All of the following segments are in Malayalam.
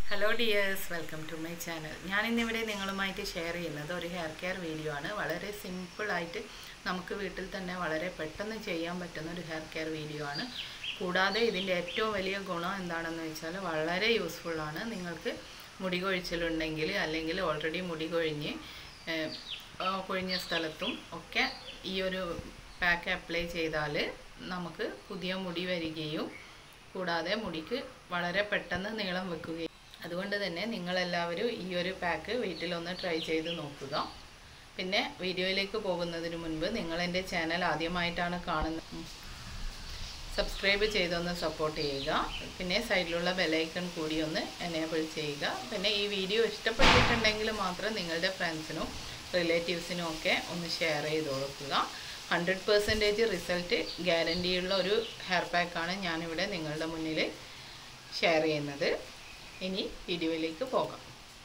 hello dears welcome to my channel ഞാൻ ഇന്നിവിടെ നിങ്ങളുമായിട്ട് ഷെയർ ചെയ്യുന്നത് ഒരു ഹെയർ കെയർ വീഡിയോ ആണ് വളരെ സിമ്പിളായിട്ട് നമുക്ക് വീട്ടിൽ തന്നെ വളരെ പെട്ടെന്ന് ചെയ്യാൻ പറ്റുന്ന ഒരു ഹെയർ കെയർ വീഡിയോ ആണ് കൂടാതെ ഇതിൻ്റെ ഏറ്റവും വലിയ ഗുണം എന്താണെന്ന് വെച്ചാൽ വളരെ യൂസ്ഫുള്ളാണ് നിങ്ങൾക്ക് മുടി കൊഴിച്ചിലുണ്ടെങ്കിൽ അല്ലെങ്കിൽ ഓൾറെഡി മുടി കൊഴിഞ്ഞ് ഏഹ്, ആ കൊഴിഞ്ഞ സ്ഥലത്തും ഒക്കെ ഈ ഒരു പാക്ക് അപ്ലൈ ചെയ്താൽ നമുക്ക് പുതിയ മുടി വരികയും കൂടാതെ മുടിക്ക് വളരെ പെട്ടെന്ന് നീളം വെക്കുകയും അതുകൊണ്ട് തന്നെ നിങ്ങളെല്ലാവരും ഈ ഒരു പാക്ക് വീട്ടിലൊന്ന് ട്രൈ ചെയ്ത് നോക്കുക പിന്നെ വീഡിയോയിലേക്ക് പോകുന്നതിന് മുൻപ് നിങ്ങൾ എൻ്റെ ചാനൽ ആദ്യമായിട്ടാണ് കാണുന്നത് സബ്സ്ക്രൈബ് ചെയ്തൊന്ന് സപ്പോർട്ട് ചെയ്യുക പിന്നെ സൈഡിലുള്ള ബെലൈക്കൺ കൂടി ഒന്ന് എനേബിൾ ചെയ്യുക പിന്നെ ഈ വീഡിയോ ഇഷ്ടപ്പെട്ടിട്ടുണ്ടെങ്കിൽ മാത്രം നിങ്ങളുടെ ഫ്രണ്ട്സിനും റിലേറ്റീവ്സിനും ഒക്കെ ഒന്ന് ഷെയർ ചെയ്ത് കൊടുക്കുക ഹൺഡ്രഡ് പെർസെൻറ്റേജ് റിസൾട്ട് ഗ്യാരണ്ടിയുള്ള ഒരു ഹെയർ പാക്കാണ് ഞാനിവിടെ നിങ്ങളുടെ മുന്നിൽ ഷെയർ ചെയ്യുന്നത് ഇനി വീഡിയോയിലേക്ക് പോകാം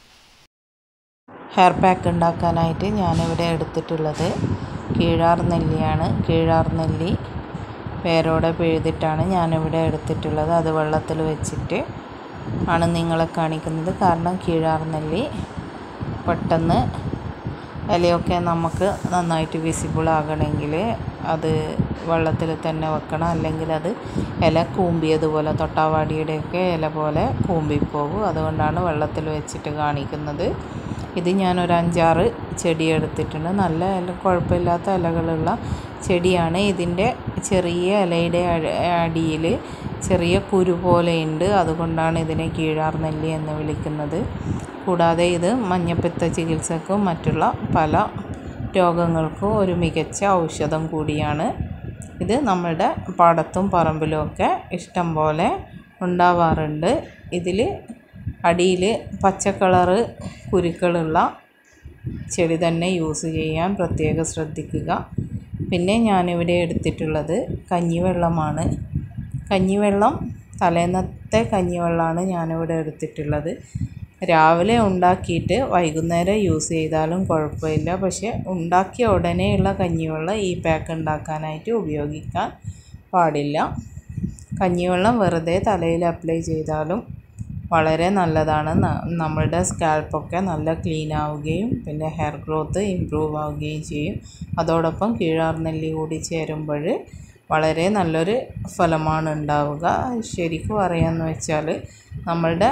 ഹെയർ പാക്ക് ഉണ്ടാക്കാനായിട്ട് ഞാനിവിടെ എടുത്തിട്ടുള്ളത് കീഴാർ നെല്ലിയാണ് കീഴാർ നെല്ലി വേരോടെ പിഴുതിട്ടാണ് ഞാനിവിടെ എടുത്തിട്ടുള്ളത് അത് വെള്ളത്തിൽ വെച്ചിട്ട് ആണ് നിങ്ങളെ കാണിക്കുന്നത് കാരണം കീഴാർ നെല്ലി പെട്ടെന്ന് ഇലയൊക്കെ നമുക്ക് നന്നായിട്ട് വിസിബിൾ ആകണമെങ്കിൽ അത് വെള്ളത്തിൽ തന്നെ വെക്കണം അല്ലെങ്കിൽ അത് ഇല കൂമ്പിയതുപോലെ തൊട്ടാവാടിയുടെയൊക്കെ ഇല പോലെ കൂമ്പിപ്പോകും അതുകൊണ്ടാണ് വെള്ളത്തിൽ വെച്ചിട്ട് കാണിക്കുന്നത് ഇത് ഞാനൊരു അഞ്ചാറ് ചെടി എടുത്തിട്ടുണ്ട് നല്ല ഇല കുഴപ്പമില്ലാത്ത ഇലകളുള്ള ചെടിയാണ് ഇതിൻ്റെ ചെറിയ ഇലയുടെ അടിയിൽ ചെറിയ കുരു പോലെയുണ്ട് അതുകൊണ്ടാണ് ഇതിനെ കീഴാർ നെല്ലി എന്ന് വിളിക്കുന്നത് കൂടാതെ ഇത് മഞ്ഞപ്പിത്ത ചികിത്സക്കും മറ്റുള്ള പല രോഗങ്ങൾക്കും ഒരു മികച്ച ഔഷധം കൂടിയാണ് ഇത് നമ്മളുടെ പാടത്തും പറമ്പിലും ഒക്കെ ഇഷ്ടം പോലെ ഉണ്ടാവാറുണ്ട് ഇതിൽ അടിയിൽ പച്ച കളറ് കുരുക്കളുള്ള ചെടി തന്നെ യൂസ് ചെയ്യാൻ പ്രത്യേകം ശ്രദ്ധിക്കുക പിന്നെ ഞാനിവിടെ എടുത്തിട്ടുള്ളത് കഞ്ഞിവെള്ളമാണ് കഞ്ഞിവെള്ളം തലേന്നത്തെ കഞ്ഞിവെള്ളമാണ് ഞാനിവിടെ എടുത്തിട്ടുള്ളത് രാവിലെ ഉണ്ടാക്കിയിട്ട് വൈകുന്നേരം യൂസ് ചെയ്താലും കുഴപ്പമില്ല പക്ഷേ ഉണ്ടാക്കിയ ഉടനെയുള്ള കഞ്ഞിവെള്ളം ഈ പാക്ക് ഉണ്ടാക്കാനായിട്ട് ഉപയോഗിക്കാൻ പാടില്ല കഞ്ഞിവെള്ളം വെറുതെ തലയിൽ അപ്ലൈ ചെയ്താലും വളരെ നല്ലതാണ് ന- നമ്മളുടെ സ്കാൽപ്പൊക്കെ നല്ല ക്ലീൻ ആവുകയും പിന്നെ ഹെയർ ഗ്രോത്ത് ഇമ്പ്രൂവ് ആവുകയും ചെയ്യും അതോടൊപ്പം കീഴാർ നെല്ലി കൂടി ചേരുമ്പോൾ വളരെ നല്ലൊരു ഫലമാണ് ഉണ്ടാവുക ശരിക്കും പറയാമെന്ന് വെച്ചാൽ നമ്മളുടെ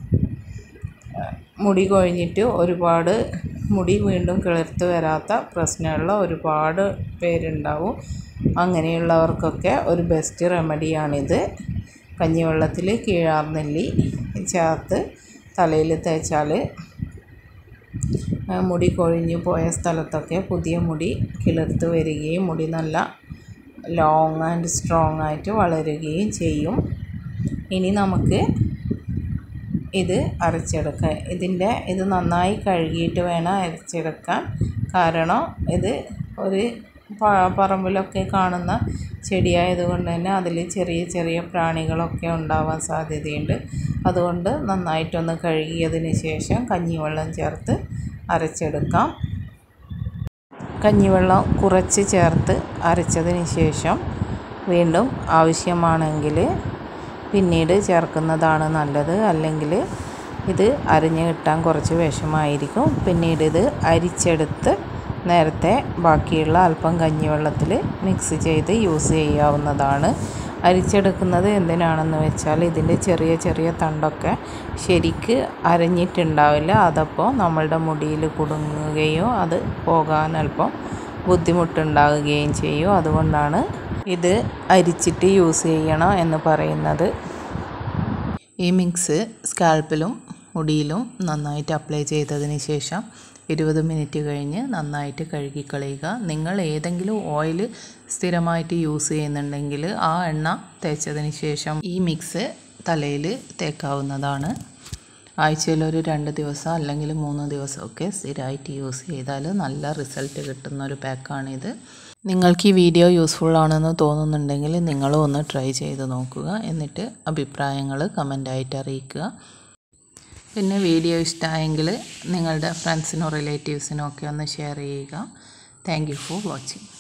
മുടി കൊഴിഞ്ഞിട്ട് ഒരുപാട് മുടി വീണ്ടും കിളിർത്ത് വരാത്ത പ്രശ്നമുള്ള ഒരുപാട് പേരുണ്ടാവും അങ്ങനെയുള്ളവർക്കൊക്കെ ഒരു ബെസ്റ്റ് റെമഡിയാണിത് കഞ്ഞിവെള്ളത്തിൽ കീഴാർ നെല്ലി ചേർത്ത് തലയിൽ തേച്ചാൽ ആ, മുടി കൊഴിഞ്ഞു പോയ സ്ഥലത്തൊക്കെ പുതിയ മുടി കിളിർത്ത് വരികയും മുടി നല്ല ലോങ് ആൻഡ് സ്ട്രോങ് ആയിട്ട് വളരുകയും ചെയ്യും ഇനി നമുക്ക് ഇത് അരച്ചെടുക്കാൻ ഇതിൻ്റെ ഇത് നന്നായി കഴുകിയിട്ട് വേണം അരച്ചെടുക്കാൻ കാരണം ഇത് ഒരു പ- പറമ്പിലൊക്കെ കാണുന്ന ചെടിയായതുകൊണ്ട് തന്നെ അതിൽ ചെറിയ ചെറിയ പ്രാണികളൊക്കെ ഉണ്ടാവാൻ സാധ്യതയുണ്ട് അതുകൊണ്ട് നന്നായിട്ടൊന്ന് കഴുകിയതിന് ശേഷം കഞ്ഞിവെള്ളം ചേർത്ത് അരച്ചെടുക്കാം കഞ്ഞിവെള്ളം കുറച്ച് ചേർത്ത് അരച്ചതിന് ശേഷം വീണ്ടും ആവശ്യമാണെങ്കിൽ പിന്നീട് ചേർക്കുന്നതാണ് നല്ലത് അല്ലെങ്കിൽ ഇത് അരിഞ്ഞ് കിട്ടാൻ കുറച്ച് വിഷമായിരിക്കും പിന്നീട് ഇത് അരിച്ചെടുത്ത് നേരത്തെ ബാക്കിയുള്ള അല്പം കഞ്ഞിവെള്ളത്തിൽ മിക്സ് ചെയ്ത് യൂസ് ചെയ്യാവുന്നതാണ് അരിച്ചെടുക്കുന്നത് എന്തിനാണെന്ന് വെച്ചാൽ ഇതിൻ്റെ ചെറിയ ചെറിയ തണ്ടൊക്കെ ശരിക്ക് അരഞ്ഞിട്ടുണ്ടാവില്ല അതപ്പോൾ നമ്മളുടെ മുടിയിൽ കുടുങ്ങുകയോ അത് പോകാൻ അല്പം ബുദ്ധിമുട്ടുണ്ടാകുകയും ചെയ്യും അതുകൊണ്ടാണ് ഇത് അരിച്ചിട്ട് യൂസ് ചെയ്യണം എന്ന് പറയുന്നത് ഈ മിക്സ് സ്കാൽപ്പിലും മുടിയിലും നന്നായിട്ട് അപ്ലൈ ചെയ്തതിന് ശേഷം ഇരുപത് മിനിറ്റ് കഴിഞ്ഞ് നന്നായിട്ട് കഴുകിക്കളയുക നിങ്ങൾ ഏതെങ്കിലും ഓയിൽ സ്ഥിരമായിട്ട് യൂസ് ചെയ്യുന്നുണ്ടെങ്കിൽ ആ എണ്ണ തേച്ചതിന് ശേഷം ഈ മിക്സ് തലയിൽ തേക്കാവുന്നതാണ് ആഴ്ചയിൽ ഒരു രണ്ട് ദിവസം അല്ലെങ്കിൽ മൂന്ന് ദിവസമൊക്കെ സ്ഥിരമായിട്ട് യൂസ് ചെയ്താൽ നല്ല റിസൾട്ട് കിട്ടുന്ന ഒരു പാക്കാണിത് നിങ്ങൾക്ക് ഈ വീഡിയോ യൂസ്ഫുൾ ആണെന്ന് തോന്നുന്നുണ്ടെങ്കിൽ നിങ്ങളും ഒന്ന് ട്രൈ ചെയ്ത് നോക്കുക എന്നിട്ട് അഭിപ്രായങ്ങൾ കമൻ്റായിട്ട് അറിയിക്കുക പിന്നെ വീഡിയോ ഇഷ്ടമായെങ്കിൽ നിങ്ങളുടെ ഫ്രണ്ട്സിനോ റിലേറ്റീവ്സിനോ ഒക്കെ ഒന്ന് ഷെയർ ചെയ്യുക താങ്ക് യു ഫോർ വാച്ചിങ്